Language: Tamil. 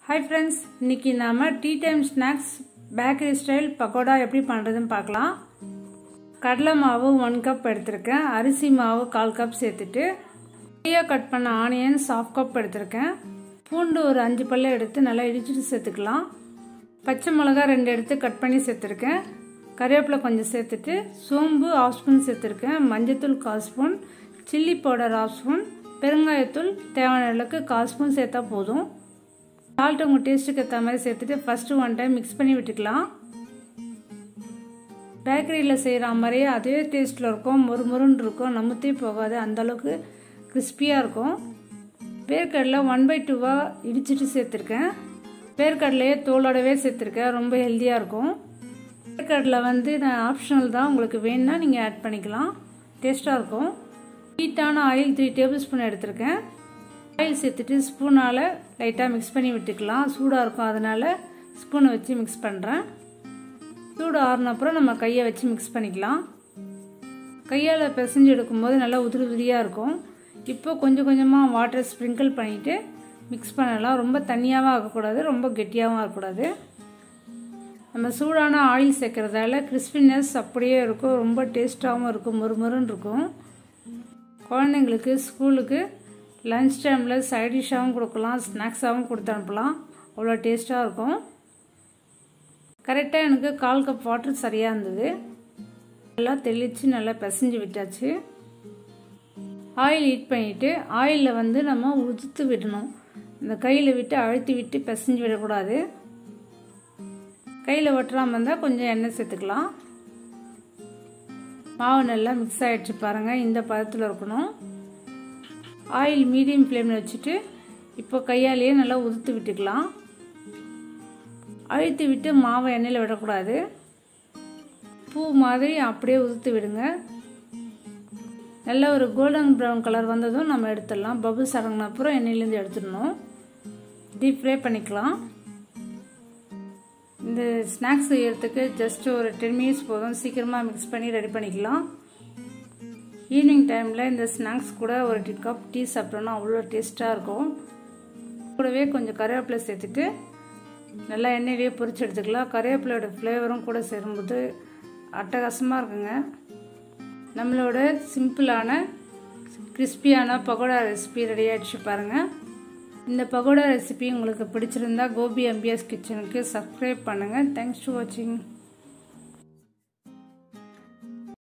ஹாய் ஃப்ரெண்ட்ஸ் இன்னைக்கு நாம tea time snacks bakery style pakoda எப்படி பண்ணுறதுன்னு பார்க்கலாம் கடலை மாவு ஒன் கப் எடுத்திருக்கேன் அரிசி மாவு கால் கப் சேர்த்துட்டு பொடியாக கட் பண்ண ஆனியன் சாஃப்ட் கப் எடுத்திருக்கேன் பூண்டு ஒரு அஞ்சு பல்ல எடுத்து நல்லா இடிச்சிட்டு சேர்த்துக்கலாம் பச்சை மிளகா ரெண்டு எடுத்து கட் பண்ணி சேர்த்துருக்கேன் கருவேப்பிலை கொஞ்சம் சேர்த்துட்டு சோம்பு ஆஃப் ஸ்பூன் சேர்த்துருக்கேன் மஞ்சத்தூள் கால் spoon chilli powder half spoon பெருங்காயத்தூள் தேவையான அளவுக்கு கால் ஸ்பூன் சேர்த்தா போதும் சால்ட் உங்கள் டேஸ்ட்டுக்கு ஏற்ற மாதிரி சேர்த்துட்டு ஃபஸ்ட்டு ஒன் டைம் மிக்ஸ் பண்ணி விட்டுக்கலாம் பேக்கரியில் செய்கிற மாதிரியே அதே டேஸ்ட்டில் இருக்கும் மொறு மொறுன்னு இருக்கும் நமுத்தே போகாது அந்தளவுக்கு கிறிஸ்பியாக இருக்கும் வேர்க்கடலை ஒன் பை டூவாக இடிச்சிட்டு சேர்த்துருக்கேன் வேர்க்கடலையே தோலோடவே சேர்த்துருக்கேன் ரொம்ப ஹெல்த்தியாக இருக்கும் வேர்க்கடலை வந்து நான் ஆப்ஷனல் தான் உங்களுக்கு வேணும்னா நீங்கள் ஆட் பண்ணிக்கலாம் டேஸ்ட்டாக இருக்கும் ஹீட்டான ஆயில் த்ரீ டேபிள் ஸ்பூன் எடுத்திருக்கேன் ஆயில் சேர்த்துட்டு ஸ்பூனால் லைட்டாக மிக்ஸ் பண்ணி விட்டுக்கலாம் சூடாக இருக்கும் அதனால் ஸ்பூனை வச்சு மிக்ஸ் பண்ணுறேன் சூடு ஆறுனப்புறம் நம்ம கையை வச்சு மிக்ஸ் பண்ணிக்கலாம் கையால் பிசைஞ்சு எடுக்கும்போது நல்லா உதிரி உதிரியாக இருக்கும் இப்போ கொஞ்சம் கொஞ்சமாக வாட்டர் ஸ்ப்ரிங்கிள் பண்ணிவிட்டு மிக்ஸ் பண்ணலாம் ரொம்ப தண்ணியாகவும் ஆகக்கூடாது ரொம்ப கெட்டியாகவும் ஆகக்கூடாது நம்ம சூடான ஆயில் சேர்க்குறதால கிறிஸ்பினஸ் அப்படியே இருக்கும் ரொம்ப டேஸ்ட்டாகவும் இருக்கும் முறுமுறுன்னு இருக்கும் குழந்தைங்களுக்கு ஸ்கூலுக்கு லன்ச் டைமில் சைட் டிஷ்ஷாகவும் கொடுக்கலாம் ஸ்நாக்ஸாகவும் கொடுத்து அனுப்பலாம் அவ்வளோ டேஸ்ட்டாக இருக்கும் கரெக்டாக எனக்கு கால் கப் வாட்டர் சரியாக இருந்தது நல்லா தெளித்து நல்லா பிசைஞ்சு விட்டாச்சு ஆயில் ஹீட் பண்ணிவிட்டு ஆயிலில் வந்து நம்ம உதுத்து விடணும் இந்த கையில் விட்டு அழுத்தி விட்டு பிசைஞ்சு விடக்கூடாது கையில் ஒட்டுறாமல் இருந்தால் கொஞ்சம் எண்ணெய் சேர்த்துக்கலாம் மாவு நல்லா மிக்ஸ் ஆகிடுச்சு பாருங்கள் இந்த பதத்தில் இருக்கணும் ஆயில் மீடியம் ஃப்ளேமில் வச்சுட்டு இப்போ கையாலேயே நல்லா உதுத்து விட்டுக்கலாம் அழுத்தி விட்டு மாவை எண்ணெயில் விடக்கூடாது பூ மாதிரி அப்படியே உதுத்து விடுங்க நல்ல ஒரு கோல்டன் ப்ரௌன் கலர் வந்ததும் நம்ம எடுத்துடலாம் பபுள்ஸ் இறங்கின அப்புறம் எண்ணெயிலேருந்து எடுத்துடணும் டீப் ஃப்ரை பண்ணிக்கலாம் இந்த ஸ்நாக்ஸ் செய்யறதுக்கு ஜஸ்ட் ஒரு டென் மினிட்ஸ் போதும் சீக்கிரமாக மிக்ஸ் பண்ணி ரெடி பண்ணிக்கலாம் ஈவினிங் டைமில் இந்த ஸ்நாக்ஸ் கூட ஒரு டீ கப் டீ சாப்பிட்டோன்னா அவ்வளோ டேஸ்ட்டாக இருக்கும் கூடவே கொஞ்சம் கருவேப்பிலை சேர்த்துட்டு நல்லா எண்ணெயிலேயே பொரிச்சு எடுத்துக்கலாம் கருவேப்பிலையோட ஃப்ளேவரும் கூட சேரும்போது அட்டகாசமாக இருக்குங்க நம்மளோட சிம்பிளான கிறிஸ்பியான பகோடா ரெசிபி ரெடி ஆகிடுச்சு பாருங்கள் இந்த பகோடா ரெசிபி உங்களுக்கு பிடிச்சிருந்தா கோபி எம்பிஎஸ் கிச்சனுக்கு சப்ஸ்கிரைப் பண்ணுங்கள் தேங்க்ஸ் டு வாட்சிங்